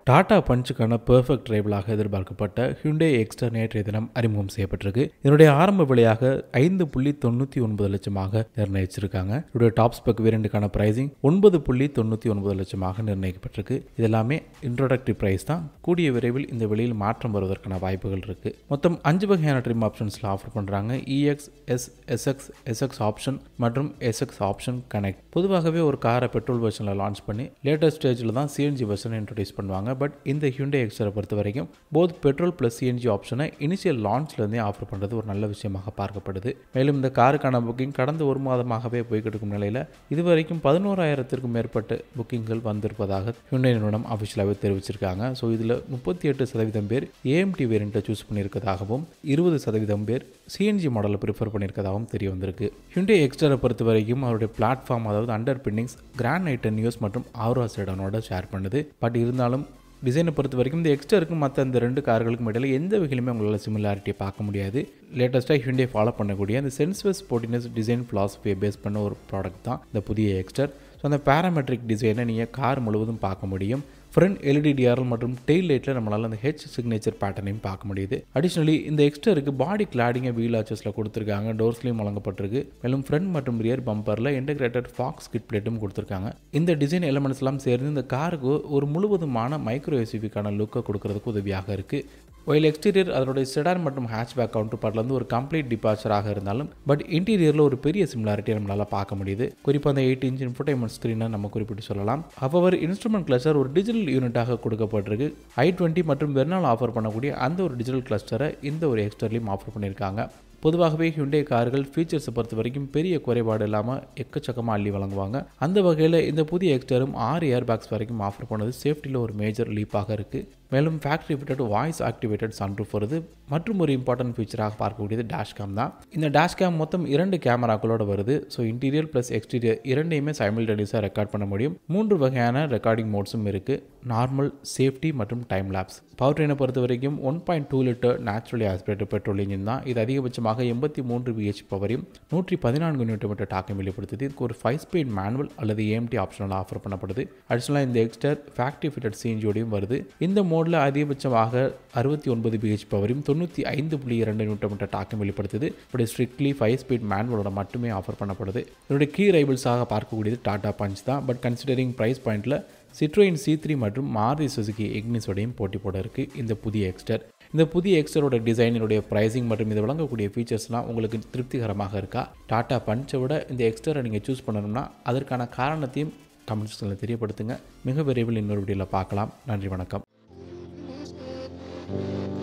Tata பஞ்சுக்கான perfect டிரைவலாக எதிர்பார்க்கப்பட்ட Hyundai Exter நேற்றைய தினம் அறிமுகம் செய்யப்பட்டிருக்கு இதனுடைய ஆரம்ப விலையாக ஐந்து புள்ளி தொண்ணூற்றி ஒன்பது லட்சமாக நிர்ணயிச்சிருக்காங்க இதோடைய டாப் ஸ்பெக் வேரியண்ட்டுக்கான பிரைசிங் ஒன்பது புள்ளி தொண்ணூற்றி ஒன்பது லட்சமாக நிர்ணயிக்கப்பட்டிருக்கு இதெல்லாமே இன்ட்ரோடக்டிவ் பிரைஸ் தான் கூடிய விரைவில் இந்த விலையில் மாற்றம் வருவதற்கான வாய்ப்புகள் இருக்கு மொத்தம் அஞ்சு வகையான ட்ரிம் ஆப்ஷன்ஸில் ஆஃபர் பண்ணுறாங்க EX S SX SX option மற்றும் எஸ்எக்ஸ் ஆப்ஷன் கனெக்ட் பொதுவாகவே ஒரு காரை பெட்ரோல் வெர்ஷனில் லான்ச் பண்ணி லேட்டஸ்ட் ஸ்டேஜில் தான் சிஎன்ஜி வெர்ஷனை இன்ட்ரடியூஸ் பண்ணுவாங்க பட் இந்த ஹியூண்டே எக்ஸ்டரை பொறுத்த வரைக்கும் போத் பெட்ரோல் ப்ளஸ் சிஎன்ஜி ஆப்ஷனை இனிஷியல் லான்ச்லேருந்தே ஆஃபர் பண்ணுறது ஒரு நல்ல விஷயமாக பார்க்கப்படுது மேலும் இந்த காருக்கான புக்கிங் கடந்த ஒரு மாதமாகவே போய்கிட்டு இருக்கும் நிலையில் இதுவரைக்கும் பதினோராயிரத்திற்கும் மேற்பட்ட புக்கிங்கள் வந்திருப்பதாக ஹியூண்டே நிறுவனம் அஃபிஷியலாகவே தெரிவிச்சிருக்காங்க ஸோ இதில் முப்பத்தி எட்டு சதவீதம் பேர் ஏஎம்டி வேரியண்ட்டை சூஸ் பண்ணியிருக்கதாகவும் இருபது சதவீதம் பேர் சிஎன்ஜி மாடலை ப்ரிஃபர் பண்ணியிருக்கதாகவும் தெரிய வந்திருக்கு ஹியூண்டே எக்ஸ்டரை பொறுத்த வரைக்கும் அவருடைய பிளாட்ஃபார்ம் அதாவது அண்டர் பின்னிங்ஸ் கிராண்ட் நைட்டன் நியூஸ் மற்றும் ஆரோரா செடானோட ஷேர் பண்ணுது பட் இருந்தாலும் டிசைனை பொறுத்த வரைக்கும் இந்த எக்ஸ்டருக்கும் மற்ற இந்த ரெண்டு கார்களுக்கும் இடையில எந்த வகையிலுமே உங்களால் சிமிலாரிட்டியை பார்க்க முடியாது லேட்டஸ்ட்டாக ஹியூண்டே ஃபாலோ பண்ணக்கூடிய அந்த சென்ஸ்வஸ் ஸ்போர்ட்டினஸ் டிசைன் ஃபிலாசபியை பேஸ் பண்ண ஒரு ப்ராடக்ட் தான் இந்த புதிய எக்ஸ்டர் ஸோ அந்த பேராமெட்ரிக் டிசைனை நீங்கள் கார் முழுவதும் பார்க்க முடியும் ஃப்ரண்ட் எல்இடி டிஆர்எல் மற்றும் டெயில் லைட்டில் நம்மளால் அந்த ஹெச் சிக்னேச்சர் பேட்டர்னையும் பார்க்க முடியுது அடிஷ்னலி இந்த எக்ஸ்டருக்கு பாடி கிளாடிங்கை வீல் ஆச்சஸில் கொடுத்துருக்காங்க டோர்ஸ்லையும் வழங்கப்பட்டிருக்கு மேலும் ஃப்ரண்ட் மற்றும் ரியர் பம்பரில் இன்டகிரேட்டட் ஃபாக்ஸ் கிட் பிளேட்டும் கொடுத்துருக்காங்க இந்த டிசைன் எலமெண்ட்ஸ் எல்லாம் சேர்ந்து இந்த காருக்கு ஒரு முழுவதுமான மைக்ரோ எஸ்யூவிக்கான லுக்கை கொடுக்கறதுக்கு உதவியாக இருக்குது ஒயில் எக்ஸ்டீரியர் அதனுடைய செடான் மற்றும் ஹேட்ச்பேக் கவுண்டர் பார்ட்லேருந்து ஒரு கம்ப்ளீட் டிபார்ச்சராக இருந்தாலும் பட் இன்டீரியரில் ஒரு பெரிய சிமிலாரிட்டியை நம்மளால் பார்க்க முடியுது குறிப்பாக அந்த எயிட் இன்ச் இன்ஃபோடைன்மெண்ட் ஸ்க்ரீனை நம்ம குறிப்பிட்டு சொல்லலாம் அவர் இன்ஸ்ட்ருமெண்ட் கிளஸ்டர் ஒரு டிஜிட்டல் யூனிட்டாக கொடுக்கப்பட்டிருக்கு ஐ டுவெண்ட்டி மற்றும் வெர்னால் ஆஃபர் பண்ணக்கூடிய அந்த ஒரு டிஜிட்டல் கிளஸ்டரை இந்த ஒரு எக்ஸ்டர்லையும் ஆஃபர் பண்ணியிருக்காங்க பொதுவாகவே ஹியூண்டே கார்கள் ஃபீச்சர்ஸை பொறுத்த வரைக்கும் பெரிய குறைபாடு இல்லாமல் எக்கச்சக்கமாக அள்ளி வழங்குவாங்க அந்த வகையில் இந்த புதிய எக்ஸ்டரும் ஆறு ஏர் பேக்ஸ் வரைக்கும் ஆஃபர் பண்ணது சேஃப்டியில் ஒரு மேஜர் லீப்பாக இருக்குது மேலும் factory fitted voice activated sunroof வருது மற்றும் ஒரு இம்பார்ட்டன்ட் ஃபீச்சராக பார்க்கக்கூடியது டேஷ்கேம் தான் இந்த டேஷ்கேம் மொத்தம் இரண்டு கேமராக்களோட வருது ஸோ இன்டீரியர் ப்ளஸ் எக்ஸ்டீரியர் இரண்டையுமே சைமில்டேனியஸாக ரெக்கார்ட் பண்ண முடியும் மூன்று வகையான ரெக்கார்டிங் மோட்ஸும் இருக்குது நார்மல் சேஃப்டி மற்றும் டைம் லேப்ஸ் பவர் ட்ரெயினை பொறுத்த வரைக்கும் one point two litre naturally aspirated petrol engine தான் இது அதிகபட்சமாக எண்பத்தி மூன்று பிஹெச் பவரையும் நூற்றி பதினான்கு நியூட்டன் மீட்டர் டாக்கையும் வெளிப்படுத்துது இதுக்கு ஒரு ஃபைவ் ஸ்பீட் மேனுவல் அல்லது ஏஎம்டி ஆப்ஷனில் ஆஃபர் பண்ணப்படுது அடிஷனலாக இந்த எக்ஸ்டர் ஃபேக்ட்ரி ஃபிட்டட் சிஎன்ஜியோடையும் வருது இந்த மோடில் அதிகபட்சமாக அறுபத்தி ஒன்பது பிஹெச் பவரையும் தொண்ணூற்றி ஐந்து புள்ளி இரண்டு நியூட்டன் மீட்டர் டாக்கையும் வெளிப்படுத்துது இப்படி ஸ்ட்ரிக்ட்லி ஃபைவ் ஸ்பீட் மேனுவலோட மட்டுமே ஆஃபர் பண்ணப்படுது இதனுடைய கீ ரைபிள்ஸாக பார்க்கக்கூடியது டாடா பஞ்ச் தான் பட் கன்சிடரிங் ப்ரைஸ் பாயிண்ட்டில் சிட்ரோயின் சி த்ரீ மற்றும் மாருதி சுசுகி எக்னிஸோடையும் போட்டி போட இருக்குது இந்த புதிய எக்ஸ்டர் இந்த புதிய எக்ஸ்டரோட டிசைனினுடைய ப்ரைசிங் மற்றும் இது வழங்கக்கூடிய ஃபீச்சர்ஸ்லாம் உங்களுக்கு திருப்திகரமாக இருக்கா டாடா பஞ்சை விட இந்த எக்ஸ்டரை நீங்கள் சூஸ் பண்ணணும்னா அதற்கான காரணத்தையும் கமெண்ட் செக்ஷனில் தெரியப்படுத்துங்க மிக விரைவில் இன்னொரு வீடியோவில் பார்க்கலாம் நன்றி வணக்கம்